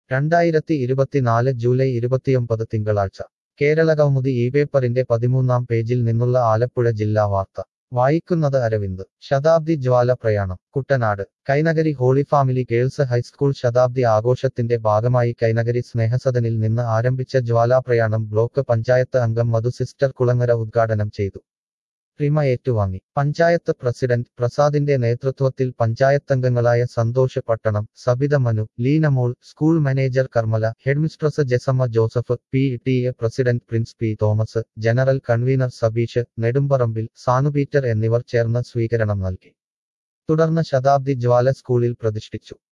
രണ്ടായിരത്തി ഇരുപത്തിനാല് ജൂലൈ ഇരുപത്തിയൊമ്പത് തിങ്കളാഴ്ച കേരളകൗമുദി ഈ പേപ്പറിന്റെ പതിമൂന്നാം പേജിൽ നിന്നുള്ള ആലപ്പുഴ ജില്ലാ വാർത്ത വായിക്കുന്നത് അരവിന്ദ് ശതാബ്ദി ജ്വാല പ്രയാണം Kuttanad Kainakary holy family girls high school ശതാബ്ദി ആഘോഷത്തിന്റെ ഭാഗമായി കൈനഗരി സ്നേഹസദനിൽ നിന്ന് ആരംഭിച്ച ജ്വാലാപ്രയാണം ബ്ലോക്ക് പഞ്ചായത്ത് അംഗം മധു സിസ്റ്റർ കുളങ്ങര ഉദ്ഘാടനം ചെയ്തു റിമ ഏറ്റുവാങ്ങി പഞ്ചായത്ത് പ്രസിഡന്റ് പ്രസാദിന്റെ നേതൃത്വത്തിൽ പഞ്ചായത്തംഗങ്ങളായ Santhosh Pattanam Sabitha Manu Leenamol school manager Karmala headmistress Jesamma Joseph P T A president Prince P Thomas general convener Sabeesh Nedumparambil Sanu Peter എന്നിവർ ചേർന്ന് സ്വീകരണം നൽകി തുടർന്ന് ശതാബ്ദി ജ്വാല സ്കൂളിൽ പ്രതിഷ്ഠിച്ചു